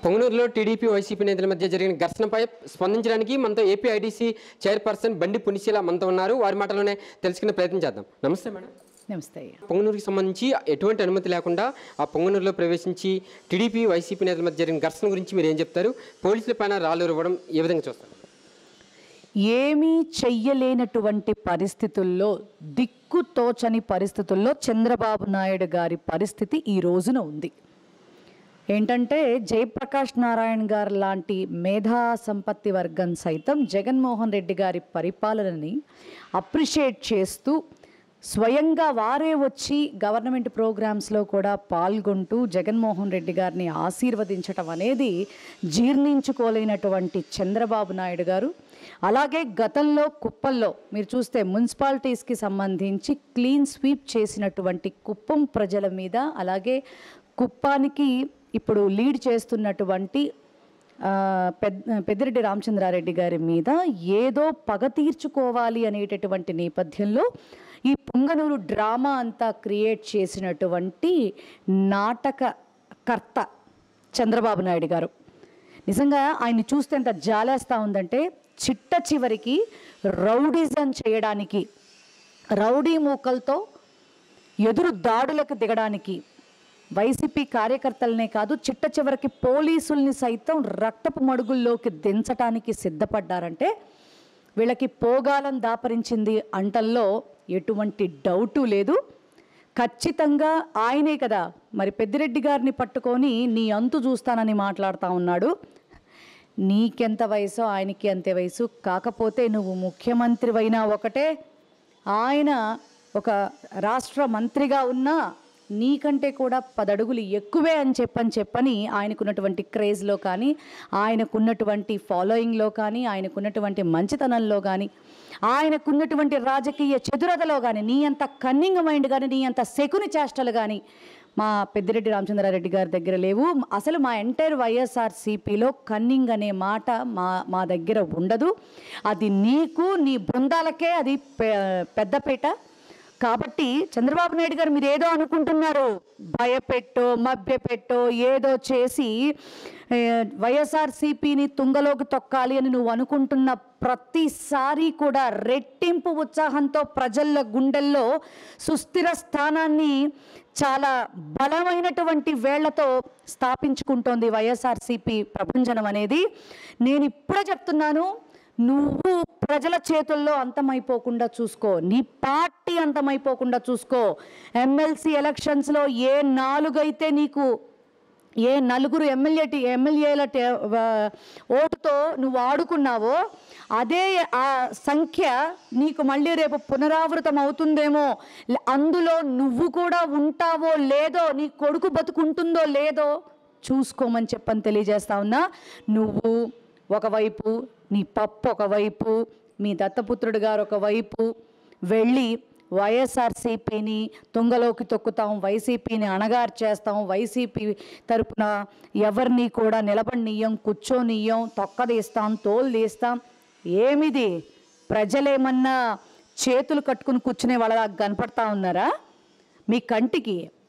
పొంగనూరులో TDP YCP నేతల మధ్య జరిగిన ఘర్షణపై స్పందించడానికి మనతో ఏపీ ఐడీసీ చైర్పర్సన్ బండి పునిశీల మనతో ఉన్నారు వారి మాటలోనే తెలుసుకునే ప్రయత్నం చేద్దాం నమస్తే మేడం నమస్తే అయ్యా పొంగనూరుకి సంబంధించి ఎటువంటి అనుమతి లేకుండా ఆ పొంగనూరులో ప్రవేశించి టీడీపీ వైసీపీ నేతల మధ్య జరిగిన ఘర్షణ గురించి మీరు ఏం చెప్తారు పోలీసుల పైన రాళ్ళు ఇవ్వడం ఏ విధంగా చూస్తారు ఏమీ చెయ్యలేనటువంటి పరిస్థితుల్లో దిక్కు తోచని పరిస్థితుల్లో చంద్రబాబు నాయుడు గారి పరిస్థితి ఈ రోజున ఉంది ఏంటంటే జయప్రకాష్ నారాయణ గారు లాంటి మేధా సంపత్తి వర్గం సైతం జగన్మోహన్ రెడ్డి గారి పరిపాలనని అప్రిషియేట్ చేస్తూ స్వయంగా వారే వచ్చి గవర్నమెంట్ ప్రోగ్రామ్స్లో కూడా పాల్గొంటూ జగన్మోహన్ రెడ్డి గారిని ఆశీర్వదించటం అనేది జీర్ణించుకోలేనటువంటి చంద్రబాబు నాయుడు గారు అలాగే గతంలో కుప్పల్లో మీరు చూస్తే మున్సిపాలిటీస్కి సంబంధించి క్లీన్ స్వీప్ చేసినటువంటి కుప్పం ప్రజల మీద అలాగే కుప్పానికి ఇప్పుడు లీడ్ చేస్తున్నటువంటి ఆ, పెద్ద పెద్దిరెడ్డి రామచంద్రారెడ్డి గారి మీద ఏదో పగ తీర్చుకోవాలి అనేటటువంటి నేపథ్యంలో ఈ పొంగనూరు డ్రామా అంతా క్రియేట్ చేసినటువంటి నాటకకర్త చంద్రబాబు నాయుడు గారు నిజంగా ఆయన్ని చూస్తే ఎంత జాలేస్తూ ఉందంటే చిట్ట చివరికి రౌడిజం చేయడానికి రౌడీ మూకలతో ఎదురు దాడులకు దిగడానికి వైసీపీ కార్యకర్తలనే కాదు చిట్ట చివరికి పోలీసుల్ని సైతం రక్తపు మడుగుల్లోకి దించటానికి సిద్ధపడ్డారంటే వీళ్ళకి పోగాలం దాపరించింది అంటల్లో ఎటువంటి డౌటు లేదు ఖచ్చితంగా ఆయనే కదా మరి పెద్దిరెడ్డి గారిని పట్టుకొని నీ అంతు చూస్తానని మాట్లాడుతూ ఉన్నాడు నీకెంత వయసో ఆయనకి అంతే వయసు కాకపోతే నువ్వు ముఖ్యమంత్రివైనా ఒకటే ఆయన ఒక రాష్ట్ర మంత్రిగా ఉన్నా నీకంటే కూడా పదడుగులు ఎక్కువే అని చెప్పని చెప్పని ఆయనకున్నటువంటి క్రేజ్లో కానీ ఆయనకున్నటువంటి ఫాలోయింగ్లో కానీ ఆయనకున్నటువంటి మంచితనంలో కానీ ఆయనకున్నటువంటి రాజకీయ చతురతలో కానీ నీ అంత కన్నింగ్ మైండ్ కానీ నీ అంత శకుని చేష్టలు కానీ మా పెద్దిరెడ్డి రామచంద్రారెడ్డి గారి దగ్గర లేవు అసలు మా ఎంటైర్ వైఎస్ఆర్ సిపిలో కన్నింగ్ అనే మాట మా మా దగ్గర ఉండదు అది నీకు నీ బృందాలకే అది పె- పెద్దపేట కాబట్టి చంద్రబాబు నాయుడు గారు మీరు ఏదో అనుకుంటున్నారు భయపెట్టో మభ్యపెట్టో ఏదో చేసి ఏ, వైఎస్ఆర్సీపీని తుంగలోకి తొక్కాలి అని నువ్వు అనుకుంటున్న ప్రతిసారి కూడా రెట్టింపు ఉత్సాహంతో ప్రజల గుండెల్లో సుస్థిర స్థానాన్ని చాలా బలమైనటువంటి వేళ్లతో స్థాపించుకుంటోంది వైఎస్ఆర్సీపీ ప్రభంజనం అనేది నేను ఇప్పుడే చెప్తున్నాను నువ్వు ప్రజల చేతుల్లో అంతమైపోకుండా చూసుకో నీ పార్టీ అంతమైపోకుండా చూసుకో ఎమ్మెల్సీ ఎలక్షన్స్లో ఏ నాలుగైతే నీకు ఏ నలుగురు ఎమ్మెల్యే ఎమ్మెల్యేల టే- వ- ఓటుతో నువ్వు ఆడుకున్నావో అదే ఆ సంఖ్య నీకు మళ్ళీ రేపు పునరావృతం అవుతుందేమో లే- అందులో నువ్వు కూడా ఉంటావో లేదో నీ కొడుకు బతుకుంటుందో లేదో చూసుకోమని చెప్పని తెలియజేస్తా ఉన్నా నువ్వు ఒకవైపు నీ పప్పు ఒకవైపు మీ దత్తపుత్రుడు గారు ఒకవైపు వెళ్ళి వైఎస్ఆర్సీపీని తుంగలోకి తొక్కుతాం వైసీపీని అణగారు చేస్తాం వైసీపీ తరపున ఎవరిని కూడా నిలబడినియ్యం కూర్చోనియ్యం తొక్కదీస్తాం తోలు తీస్తాం ఏమిది ప్రజలేమన్నా చేతులు కట్టుకుని కూర్చునే వాళ్ళ కనపడతా ఉన్నారా మీ కంటికి